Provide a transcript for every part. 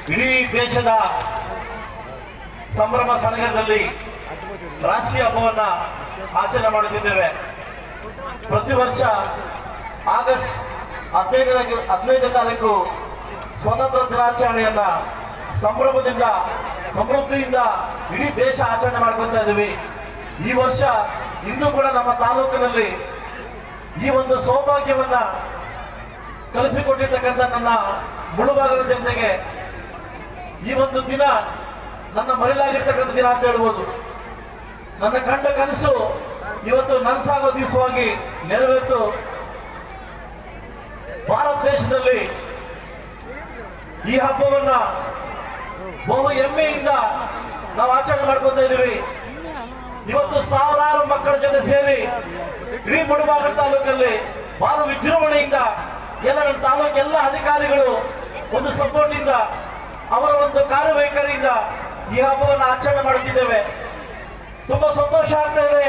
ಇಡೀ ದೇಶದ ಸಂಭ್ರಮ ಸಡಗರದಲ್ಲಿ ರಾಷ್ಟ್ರೀಯ ಹಬ್ಬವನ್ನ ಆಚರಣೆ ಮಾಡುತ್ತಿದ್ದೇವೆ ಪ್ರತಿ ವರ್ಷ ಆಗಸ್ಟ್ ಹದಿನೈದನೇ ಹದಿನೈದನೇ ತಾರೀಕು ಸ್ವತಂತ್ರ ದಿನಾಚರಣೆಯನ್ನ ಸಂಭ್ರಮದಿಂದ ಸಮೃದ್ಧಿಯಿಂದ ಇಡೀ ದೇಶ ಆಚರಣೆ ಮಾಡ್ಕೊತಾ ಇದ್ದೀವಿ ಈ ವರ್ಷ ಇಂದು ಕೂಡ ನಮ್ಮ ತಾಲೂಕಿನಲ್ಲಿ ಈ ಒಂದು ಸೌಭಾಗ್ಯವನ್ನ ಕಲಿಸಿಕೊಟ್ಟಿರ್ತಕ್ಕಂಥ ನನ್ನ ಮುಳುಭಾಗದ ಜನತೆಗೆ ಈ ಒಂದು ದಿನ ನನ್ನ ಮರೆಯಲಾಗಿರ್ತಕ್ಕಂಥ ದಿನ ಅಂತ ಹೇಳ್ಬೋದು ನನ್ನ ಕಂಡ ಕನಸು ಇವತ್ತು ನನಸಾಗೋ ದಿವಸವಾಗಿ ನೆರವೇರಿತು ಭಾರತ ದೇಶದಲ್ಲಿ ಈ ಹಬ್ಬವನ್ನ ಬಹು ಹೆಮ್ಮೆಯಿಂದ ನಾವು ಆಚರಣೆ ಮಾಡ್ಕೊತಾ ಇದ್ದೀವಿ ಇವತ್ತು ಸಾವಿರಾರು ಮಕ್ಕಳ ಜೊತೆ ಸೇರಿ ಇಡೀ ಮುಳುಬಾಗ ತಾಲೂಕಲ್ಲಿ ಬಹಳ ವಿಜೃಂಭಣೆಯಿಂದ ಎಲ್ಲ ನನ್ನ ತಾಲೂಕು ಎಲ್ಲ ಅಧಿಕಾರಿಗಳು ಒಂದು ಸಪೋರ್ಟ್ ಇಂದ ಅವರ ಒಂದು ಕಾರ್ಯವೈಖರಿಯಿಂದ ಈ ಹಬ್ಬವನ್ನು ಆಚರಣೆ ಮಾಡುತ್ತಿದ್ದೇವೆ ತುಂಬಾ ಸಂತೋಷ ಆಗ್ತಾ ಇದೆ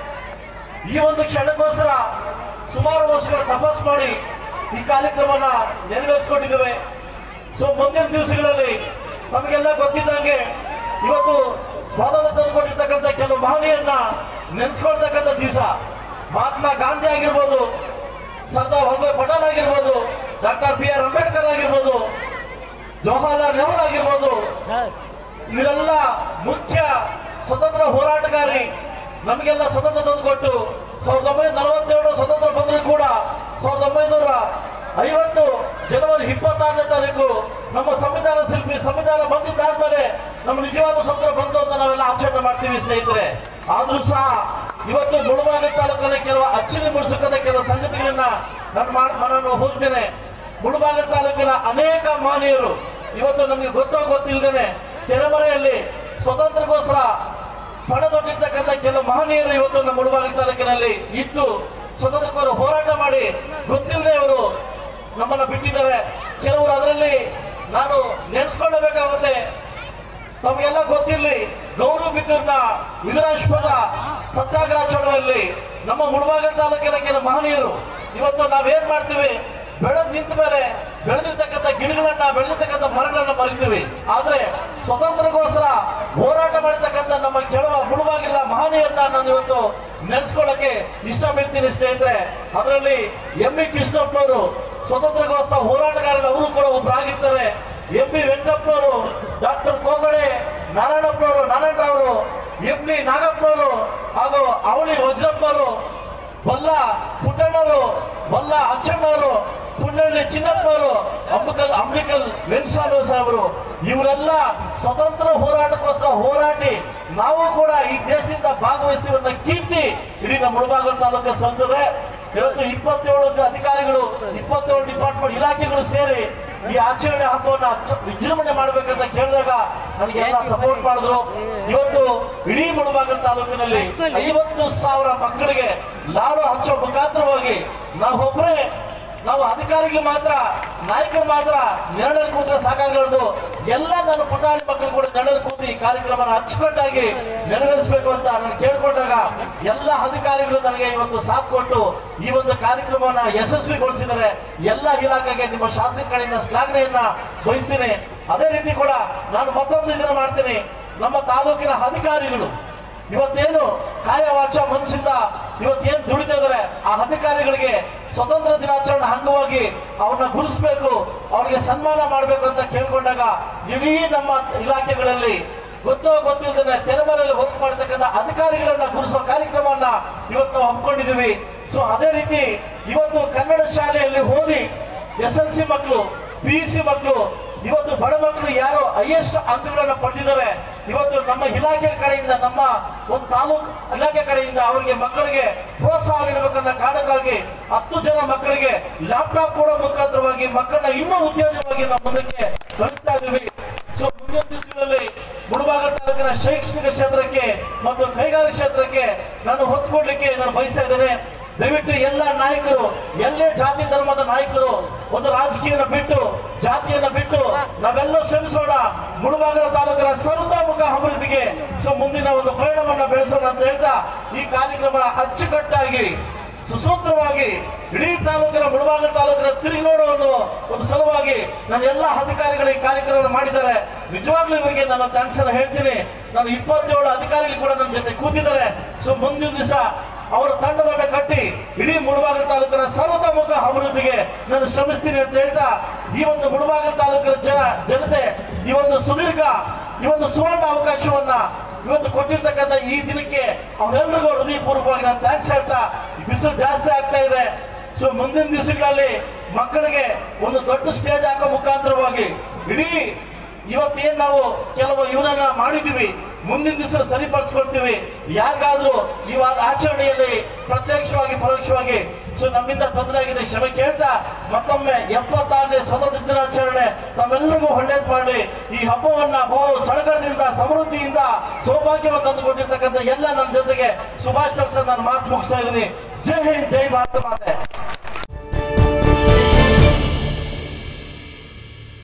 ಈ ಒಂದು ಕ್ಷಣಕ್ಕೋಸ್ಕರ ಸುಮಾರು ವರ್ಷಗಳ ತಪಸ್ ಮಾಡಿ ಈ ಕಾರ್ಯಕ್ರಮನ ನೆರವೇರಿಸಿಕೊಂಡಿದ್ದೇವೆ ಸೊ ಮುಂದಿನ ದಿವಸಗಳಲ್ಲಿ ನಮಗೆಲ್ಲ ಗೊತ್ತಿದ್ದಂಗೆ ಇವತ್ತು ಸ್ವಾತಂತ್ರ್ಯ ತಂದುಕೊಟ್ಟಿರ್ತಕ್ಕಂಥ ಕೆಲವು ಮಹನೀಯರನ್ನ ನೆನೆಸ್ಕೊಳ್ತಕ್ಕಂಥ ದಿವಸ ಮಹಾತ್ಮ ಗಾಂಧಿ ಆಗಿರ್ಬೋದು ಸರ್ದಾರ್ ವಲ್ಲಭಾಯ್ ಪಟೇಲ್ ಆಗಿರ್ಬೋದು ಡಾಕ್ಟರ್ ಬಿ ಆರ್ ಅಂಬೇಡ್ಕರ್ ಆಗಿರ್ಬೋದು ಜವಾಹರ್ಲಾಲ್ ನೆಹರು ಆಗಿರ್ಬೋದು ಇವರೆಲ್ಲ ಮುಖ್ಯ ಸ್ವತಂತ್ರ ಹೋರಾಟಗಾರಿ ನಮಗೆಲ್ಲ ಸ್ವತಂತ್ರ ತಂದುಕೊಟ್ಟು ಸಾವಿರದ ಒಂಬೈನೂರ ನಲವತ್ತೇಳು ಸ್ವತಂತ್ರ ಬಂದರೂ ಕೂಡ ಸಾವಿರದ ಒಂಬೈನೂರ ಐವತ್ತು ಜನವರಿ ಇಪ್ಪತ್ತಾರನೇ ತಾರೀಕು ನಮ್ಮ ಸಂವಿಧಾನ ಶಿಲ್ಪಿ ಸಂವಿಧಾನ ಬಂದಿದ್ದಾದ್ಮೇಲೆ ನಮ್ಮ ನಿಜವಾದ ಸ್ವತಂತ್ರ ಬಂತು ಅಂತ ನಾವೆಲ್ಲ ಆಚರಣೆ ಮಾಡ್ತೀವಿ ಸ್ನೇಹಿತರೆ ಆದ್ರೂ ಸಹ ಇವತ್ತು ಮುಳುಬಾಗ ತಾಲೂಕಿನ ಕೆಲವು ಅಚ್ಚರಿ ಮೂಡಿಸಕ್ಕಂತ ಕೆಲವು ಸಂಗತಿಗಳನ್ನ ನಾನು ಮಾಡ್ ನಾನು ಹೋಗ್ತೇನೆ ಮುಳುಬಾಗ ತಾಲೂಕಿನ ಅನೇಕ ಮಾನೀಯರು ಇವತ್ತು ನಮಗೆ ಗೊತ್ತೋ ಗೊತ್ತಿಲ್ಲದೇನೆ ತೆರೆಮರೆಯಲ್ಲಿ ಸ್ವತಂತ್ರಕ್ಕೋಸ್ಕರ ಪಣದೊಡ್ಡಿರ್ತಕ್ಕಂಥ ಕೆಲವು ಮಹನೀಯರು ಇವತ್ತು ನಮ್ಮ ಮುಳುಬಾಗ ತಾಲೂಕಿನಲ್ಲಿ ಇದ್ದು ಸ್ವತಂತ್ರಕ್ಕೋಸ್ಕರ ಹೋರಾಟ ಮಾಡಿ ಗೊತ್ತಿಲ್ಲದೆ ಅವರು ನಮ್ಮನ್ನ ಬಿಟ್ಟಿದ್ದಾರೆ ಕೆಲವರು ಅದರಲ್ಲಿ ನಾನು ನೆನೆಸ್ಕೊಳ್ಳಬೇಕಾಗುತ್ತೆ ತಮಗೆಲ್ಲ ಗೊತ್ತಿರಲಿ ಗೌರು ಬಿದ್ದೂರ್ನ ವಿಧುರಾಶ್ವದ ಸತ್ಯಾಗ್ರಹ ಚಳವಳಿಯಲ್ಲಿ ನಮ್ಮ ಮುಳುಬಾಗ ತಾಲೂಕಿನ ಕೆಲವು ಮಹನೀಯರು ಇವತ್ತು ನಾವೇನ್ ಮಾಡ್ತೀವಿ ಬೆಳೆದ್ ನಿಂತ ಮೇಲೆ ಬೆಳೆದಿರ್ತಕ್ಕಂಥ ಗಿಡಗಳನ್ನ ಬೆಳೆದಿರ್ತಕ್ಕಂಥ ಮರಗಳನ್ನ ಮರಿತೀವಿ ಆದ್ರೆ ಸ್ವತಂತ್ರಕ್ಕೋಸ್ಕರ ಹೋರಾಟ ಮಾಡಿರ್ತಕ್ಕಂಥ ನಮ್ಮ ಕೆಳವ ಮುಳುಬಾಗಿಲ್ಲ ಮಹನೀಯರನ್ನ ನಾನು ಇವತ್ತು ನೆನೆಸ್ಕೊಳ್ಳಕ್ಕೆ ಇಷ್ಟಪಡ್ತೀನಿ ಸ್ನೇಹಿತರೆ ಅದರಲ್ಲಿ ಎಂ ಇ ಕೃಷ್ಣಪ್ಪನವರು ಸ್ವತಂತ್ರಕ್ಕೋಸ್ಕರ ಹೋರಾಟಗಾರರು ಅವರು ಕೂಡ ಒಬ್ಬರಾಗಿರ್ತಾರೆ ಎಂ ಬಿ ವೆಂಕಟಪ್ಪನವರು ಡಾಕ್ಟರ್ ಕೋಗಡೆ ನಾರಾಯಣಪ್ಪನವರು ನಾರಾಯಣರಾವರು ಎಂ ಬಿ ನಾಗಪ್ಪನವರು ಹಾಗೂ ಅವಳಿ ವಜ್ರಪ್ಪನವರು ಬಲ್ಲ ಪುಟ್ಟಣ್ಣವರು ಬಲ್ಲ ಅಚ್ಚಣ್ಣವರು ಪುಣ್ಣಳ್ಳಿ ಚಿನ್ನಪ್ಪನವರು ಅಂಬಿಕಲ್ ಅಂಬಿಕಲ್ ವೆಂಕಟಸ್ವಾಮಿ ಸಾಹೇಬರು ಇವರೆಲ್ಲ ಸ್ವತಂತ್ರ ಹೋರಾಟಕ್ಕೋಸ್ಕರ ಹೋರಾಟಿ ನಾವು ಕೂಡ ಈ ದೇಶದಿಂದ ಭಾಗವಹಿಸ್ತೀವಿ ಅನ್ನೋ ಕೀರ್ತಿ ಇಡೀ ನಮ್ಮ ಮುಳಬಾಗಲ ತಾಲೂಕು ಸಲ್ತದೆ ಇವತ್ತು ಇಪ್ಪತ್ತೇಳು ಅಧಿಕಾರಿಗಳು ಇಪ್ಪತ್ತೇಳು ಡಿಪಾರ್ಟ್ಮೆಂಟ್ ಇಲಾಖೆಗಳು ಸೇರಿ ಈ ಆಚರಣೆ ಹಬ್ಬವನ್ನ ಅಚ್ಚ- ವಿಜೃಂಭಣೆ ಮಾಡ್ಬೇಕಂತ ಕೇಳಿದಾಗ ನನಗೆಲ್ಲ ಸಪೋರ್ಟ್ ಮಾಡಿದ್ರು ಇವತ್ತು ಇಡೀ ಮುಳಬಾಗಲ ತಾಲೂಕಿನಲ್ಲಿ ಐವತ್ತು ಸಾವಿರ ಮಕ್ಕಳಿಗೆ ಲಾಡು ಹಚ್ಚೋ ಮುಖಾಂತರವಾಗಿ ನಾವೊಬ್ಬರೇ ನಾವು ಅಧಿಕಾರಿಗಳು ಮಾತ್ರ ನಾಯಕರು ಮಾತ್ರ ನೆರಳಲ್ಲಿ ಕೂತ್ರೆ ಸಾಕಾಗಲಾರ್ದು ಎಲ್ಲ ನನ್ನ ಪುಟಾಣಿ ಮಕ್ಕಳು ಕೂಡ ನೆರಳಲ್ಲಿ ಕೂತು ಈ ಕಾರ್ಯಕ್ರಮನ ಅಚ್ಚುಕಟ್ಟಾಗಿ ನೆರವೇರಿಸಬೇಕು ಅಂತ ನಾನು ಕೇಳ್ಕೊಂಡಾಗ ಎಲ್ಲ ಅಧಿಕಾರಿಗಳು ನನಗೆ ಇವತ್ತು ಸಾಥ್ ಕೊಟ್ಟು ಈ ಒಂದು ಕಾರ್ಯಕ್ರಮವನ್ನ ಯಶಸ್ವಿಗೊಳಿಸಿದರೆ ಎಲ್ಲ ಇಲಾಖೆಗೆ ನಿಮ್ಮ ಶಾಸಕ ಕಡೆಯಿಂದ ಶ್ಲಾಘನೆಯನ್ನ ಬಯಸ್ತೀನಿ ಅದೇ ರೀತಿ ಕೂಡ ನಾನು ಮತ್ತೊಂದು ಇದನ್ನ ಮಾಡ್ತೀನಿ ನಮ್ಮ ತಾಲೂಕಿನ ಅಧಿಕಾರಿಗಳು ಇವತ್ತೇನು ಕಾಯ ವಾಚ ಮನಸ್ಸಿಂದ ಇವತ್ತೇನು ದುಡಿತಾ ಇದಾರೆ ಆ ಅಧಿಕಾರಿಗಳಿಗೆ ಸ್ವತಂತ್ರ ದಿನಾಚರಣೆ ಅಂಗವಾಗಿ ಅವ್ರನ್ನ ಗುರುಸ್ಬೇಕು ಅವ್ರಿಗೆ ಸನ್ಮಾನ ಮಾಡಬೇಕು ಅಂತ ಕೇಳ್ಕೊಂಡಾಗ ಇಡೀ ನಮ್ಮ ಇಲಾಖೆಗಳಲ್ಲಿ ಗೊತ್ತೋ ಗೊತ್ತಿಲ್ಲದೆ ತೆರೆಮರೆಯಲ್ಲಿ ವರ್ಕ್ ಮಾಡತಕ್ಕಂಥ ಅಧಿಕಾರಿಗಳನ್ನ ಗುರುಸೋ ಕಾರ್ಯಕ್ರಮವನ್ನ ಇವತ್ತು ನಾವು ಹಮ್ಮಿಕೊಂಡಿದ್ದೀವಿ ಸೊ ಅದೇ ರೀತಿ ಇವತ್ತು ಕನ್ನಡ ಶಾಲೆಯಲ್ಲಿ ಓದಿ ಎಸ್ ಎಲ್ ಸಿ ಮಕ್ಕಳು ಪಿ ಯು ಸಿ ಮಕ್ಕಳು ಇವತ್ತು ಬಡ ಮಕ್ಕಳು ಯಾರು ಹೈಯೆಸ್ಟ್ ಅಂಕಗಳನ್ನ ಪಡೆದಿದ್ದಾರೆ ಇವತ್ತು ನಮ್ಮ ಇಲಾಖೆ ಕಡೆಯಿಂದ ನಮ್ಮ ಒಂದು ತಾಲೂಕು ಇಲಾಖೆ ಕಡೆಯಿಂದ ಅವರಿಗೆ ಮಕ್ಕಳಿಗೆ ಪ್ರೋತ್ಸಾಹ ನೀಡಬೇಕನ್ನ ಕಾರಣಕ್ಕಾಗಿ ಹತ್ತು ಜನ ಮಕ್ಕಳಿಗೆ ಲ್ಯಾಪ್ಟಾಪ್ ಕೊಡೋ ಮುಖಾಂತರವಾಗಿ ಮಕ್ಕಳನ್ನ ಇನ್ನೂ ಉತ್ತೇಜವಾಗಿ ನಾವು ಮುಂದಕ್ಕೆ ಕಳಿಸ್ತಾ ಇದ್ದೀವಿ ಸೊ ಮುಂದಿನ ದಿವಸಗಳಲ್ಲಿ ಮುಳುಬಾಗ ತಾಲೂಕಿನ ಶೈಕ್ಷಣಿಕ ಕ್ಷೇತ್ರಕ್ಕೆ ಮತ್ತು ಕೈಗಾರಿಕಾ ಕ್ಷೇತ್ರಕ್ಕೆ ನಾನು ಹೊತ್ತು ಕೊಡ್ಲಿಕ್ಕೆ ನಾನು ಬಯಸ್ತಾ ಇದ್ದೇನೆ ದಯವಿಟ್ಟು ಎಲ್ಲ ನಾಯಕರು ಎಲ್ಲೇ ಜಾತಿ ಧರ್ಮದ ನಾಯಕರು ಒಂದು ರಾಜಕೀಯನ ಬಿಟ್ಟು ಜಾತಿಯನ್ನ ಬಿಟ್ಟು ನಾವೆಲ್ಲ ಶ್ರಮಿಸೋಣ ಮುಳುಬಾಗಲ ತಾಲೂಕಿನ ಸರ್ವತೋಮುಖ ಅಭಿವೃದ್ಧಿಗೆ ಸೊ ಮುಂದಿನ ಒಂದು ಪರಿಣಾಮವನ್ನು ಬೆಳೆಸೋಣ ಅಂತ ಹೇಳ್ತಾ ಈ ಕಾರ್ಯಕ್ರಮ ಅಚ್ಚುಕಟ್ಟಾಗಿ ಸುಸೂತ್ರವಾಗಿ ಇಡೀ ತಾಲೂಕಿನ ಮುಳಬಾಗಿಲು ತಾಲೂಕಿನ ತಿರುಗಿ ನೋಡೋ ಒಂದು ಒಂದು ಸಲುವಾಗಿ ನನ್ನ ಎಲ್ಲ ಅಧಿಕಾರಿಗಳು ಈ ಕಾರ್ಯಕ್ರಮ ಮಾಡಿದ್ದಾರೆ ನಿಜವಾಗ್ಲೂ ಇವರಿಗೆ ನಾನು ಥ್ಯಾಂಕ್ಸ್ ಅನ್ನ ಹೇಳ್ತೀನಿ ನಾನು ಇಪ್ಪತ್ತೇಳು ಅಧಿಕಾರಿಗಳು ಕೂಡ ನನ್ನ ಜೊತೆ ಕೂತಿದ್ದಾರೆ ಸೊ ಮುಂದಿನ ದಿವಸ ಅವರ ತಂಡವನ್ನ ಕಟ್ಟಿ ಇಡೀ ಮುಳಬಾಗಿಲು ತಾಲೂಕಿನ ಸರ್ವತೋಮುಖ ಅಭಿವೃದ್ಧಿಗೆ ನಾನು ಶ್ರಮಿಸ್ತೀನಿ ಅಂತ ಹೇಳ್ತಾ ಈ ಒಂದು ಮುಳಬಾಗಿಲು ತಾಲೂಕಿನ ಜನ ಜನತೆ ಈ ಒಂದು ಸುದೀರ್ಘ ಈ ಒಂದು ಸುವರ್ಣ ಅವಕಾಶವನ್ನ ಇವತ್ತು ಕೊಟ್ಟಿರ್ತಕ್ಕಂಥ ಈ ದಿನಕ್ಕೆ ಅವರೆಲ್ಲರಿಗೂ ಹೃದಯಪೂರ್ವಕವಾಗಿ ನಾನು ಥ್ಯಾಂಕ್ಸ್ ಹೇಳ್ತಾ ಈ ಬಿಸಿಲು ಜಾಸ್ತಿ ಆಗ್ತಾ ಇದೆ ಸೊ ಮುಂದಿನ ದಿವಸಗಳಲ್ಲಿ ಮಕ್ಕಳಿಗೆ ಒಂದು ದೊಡ್ಡ ಸ್ಟೇಜ್ ಹಾಕೋ ಮುಖಾಂತರವಾಗಿ ಇಡೀ ಇವತ್ತೇನ್ ನಾವು ಕೆಲವು ಇವನನ್ನ ಮಾಡಿದೀವಿ ಮುಂದಿನ ದಿವಸ ಸರಿಪಡಿಸ್ಕೊಳ್ತೀವಿ ಯಾರಿಗಾದ್ರೂ ಈ ವಾರ ಆಚರಣೆಯಲ್ಲಿ ಪ್ರತ್ಯಕ್ಷವಾಗಿ ಪರೋಕ್ಷವಾಗಿ ಸೊ ನಮ್ಮಿಂದ ತೊಂದರೆ ಆಗಿದೆ ಕ್ಷಮೆ ಕೇಳ್ತಾ ಮತ್ತೊಮ್ಮೆ ಎಪ್ಪತ್ತಾರನೇ ಸ್ವತಂತ್ರ ದಿನಾಚರಣೆ ತಮ್ಮೆಲ್ಲರಿಗೂ ಒಳ್ಳೇದು ಮಾಡಿ ಈ ಹಬ್ಬವನ್ನ ಬಹು ಸಡಗರದಿಂದ ಸಮೃದ್ಧಿಯಿಂದ ಸೌಭಾಗ್ಯವನ್ನು ತಂದುಕೊಟ್ಟಿರ್ತಕ್ಕಂಥ ಎಲ್ಲ ನನ್ನ ಜೊತೆಗೆ ಸುಭಾಷ್ ತರ್ಸ ನಾನು ಮಾತು ಮುಗಿಸ್ತಾ ಇದ್ದೀನಿ ಜೈ ಹಿಂದ್ ಜೈ ಭಾರತ ಮಾತೆ